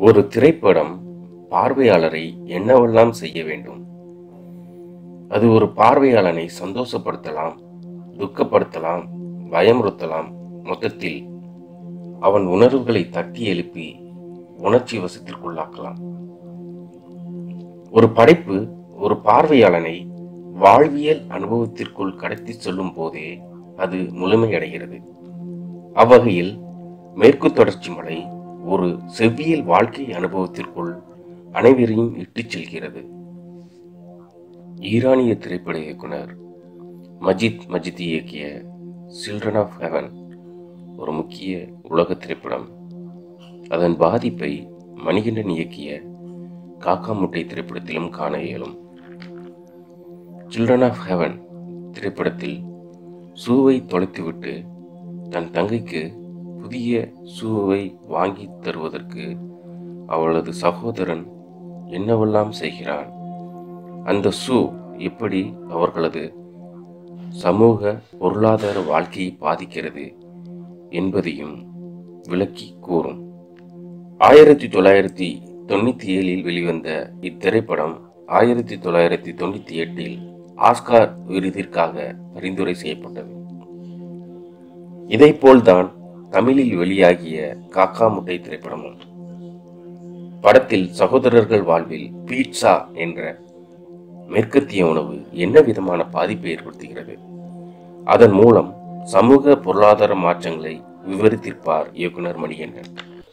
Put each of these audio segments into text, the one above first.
ஒரு திரைப்படம் பார்வையாளரை என்னவெல்லாம் செய்ய வேண்டும் அது ஒரு பார்வையாளனை சந்தோஷப்படுத்தலாம் துக்கப்படுத்தலாம் பயமுறுத்தலாம் மொத்தத்தில் அவன் உணர்வுகளை தட்டி எழுப்பி உணர்ச்சி வசத்திற்குள்ளாக்கலாம் ஒரு படைப்பு ஒரு பார்வையாளனை வாழ்வியல் அனுபவத்திற்குள் கடத்தி செல்லும் போதே அது முழுமையடைகிறது அவ்வகையில் மேற்கு தொடர்ச்சி மலை ஒரு செவ்வியல் வாழ்க்கை அனுபவத்திற்குள் அனைவரையும் இட்டுச் செல்கிறது ஈரானிய திரைப்பட இயக்குனர் மஜித் மஜித் இயக்கிய சில்ட்ரன் ஆஃப் ஹெவன் ஒரு முக்கிய உலக திரைப்படம் அதன் பாதிப்பை மணிகண்டன் இயக்கிய காக்கா முட்டை திரைப்படத்திலும் காண இயலும் சில்ட்ரன் ஆஃப் ஹெவன் திரைப்படத்தில் சூவை தொலைத்துவிட்டு தன் தங்கைக்கு புதிய சூவை வாங்கி தருவதற்கு அவளது சகோதரன் என்னவெல்லாம் செய்கிறான் அந்த சூ எப்படி அவர்களது சமூக பொருளாதார வாழ்க்கையை பாதிக்கிறது என்பதையும் விளக்கி கூறும் ஆயிரத்தி தொள்ளாயிரத்தி தொண்ணூத்தி ஏழில் வெளிவந்த இத்திரைப்படம் ஆயிரத்தி தொள்ளாயிரத்தி தொண்ணூத்தி எட்டில் ஆஸ்கார் விருதிற்காக பரிந்துரை செய்யப்பட்டது இதைப்போல்தான் தமிழில் வெளியாகிய காக்கா முட்டை திரைப்படமும் படத்தில் சகோதரர்கள் வாழ்வில் பீட்சா என்ற மேற்கத்திய உணவு என்ன விதமான பாதிப்பை ஏற்படுத்துகிறது அதன் மூலம் சமூக பொருளாதார மாற்றங்களை விவரித்திருப்பார் இயக்குனர் மணிகண்டன்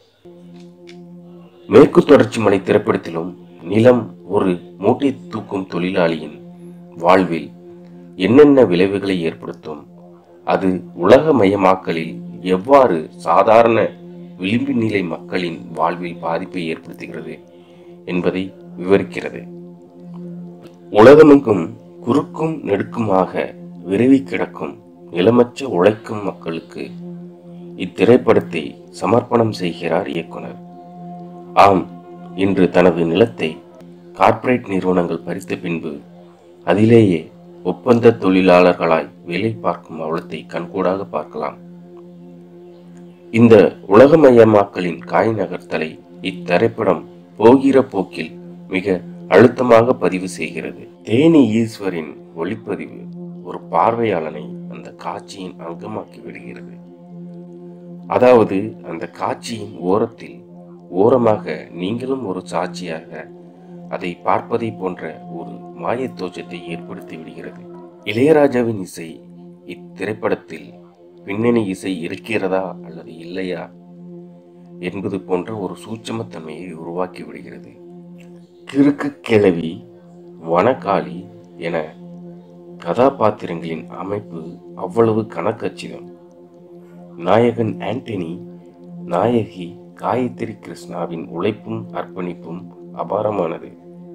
மேற்கு தொடர்ச்சி மலை திரைப்படத்திலும் நிலம் ஒரு மூட்டை தூக்கும் தொழிலாளியின் வாழ்வில் என்னென்ன விளைவுகளை ஏற்படுத்தும் அது உலகமயமாக்கலில் எவ்வாறு சாதாரண விளிம்பு நிலை மக்களின் வாழ்வில் பாதிப்பை ஏற்படுத்துகிறது என்பதை விவரிக்கிறது உலகமெங்கும் குறுக்கும் நெடுக்குமாக விரவி கிடக்கும் நிலமற்ற உழைக்கும் மக்களுக்கு இத்திரைப்படத்தை சமர்ப்பணம் செய்கிறார் இயக்குனர் ஆம் இன்று தனது நிலத்தை கார்ப்பரேட் நிறுவனங்கள் பறித்த பின்பு அதிலேயே ஒப்பந்த தொழிலாளர்களாய் வேலை பார்க்கும் அவலத்தை கண்கூடாக பார்க்கலாம் இந்த உலகமயமாக்கலின் காய் நகர்த்தலை இத்திரைப்படம் போகிற போக்கில் மிக அழுத்தமாக பதிவு செய்கிறது தேனி ஈஸ்வரின் ஒளிப்பதிவு ஒரு பார்வையாளனை அந்த காட்சியின் அங்கமாக்கி விடுகிறது அதாவது அந்த காட்சியின் ஓரத்தில் ஓரமாக நீங்களும் ஒரு சாட்சியாக அதை பார்ப்பதை போன்ற ஒரு மாயத் தோற்றத்தை ஏற்படுத்தி விடுகிறது இளையராஜாவின் இசை இத்திரைப்படத்தில் பின்னணி இசை இருக்கிறதா அல்லது இல்லையா என்பது போன்ற ஒரு சூட்சமத்தன்மையை உருவாக்கி விடுகிறது கிறுக்கு கிழவி வனக்காளி என கதாபாத்திரங்களின் அமைப்பு அவ்வளவு கணக்கச்சிதம் நாயகன் ஆண்டனி நாயகி காயத்ரி கிருஷ்ணாவின் உழைப்பும் அர்ப்பணிப்பும் அபாரமானது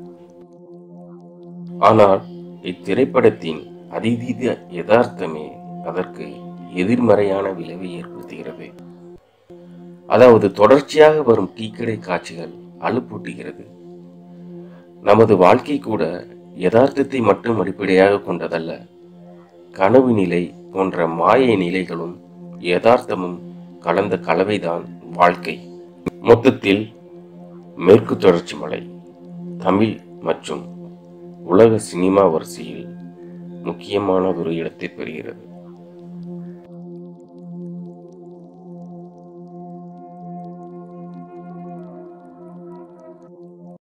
ஆனால் இத்திரைப்படத்தின் அதிதீத யதார்த்தமே அதற்கு எதிர்மறையான விளைவை ஏற்படுத்துகிறது அதாவது தொடர்ச்சியாக வரும் டீக்கடை காட்சிகள் அலுப்பூட்டுகிறது நமது வாழ்க்கை கூட யதார்த்தத்தை மட்டும் அடிப்படையாக கொண்டதல்ல கனவு நிலை போன்ற மாய நிலைகளும் யதார்த்தமும் கலந்த கலவைதான் வாழ்க்கை மொத்தத்தில் மேற்கு தொடர்ச்சி மலை தமிழ் மற்றும் உலக சினிமா வரிசையில் முக்கியமான ஒரு இடத்தை பெறுகிறது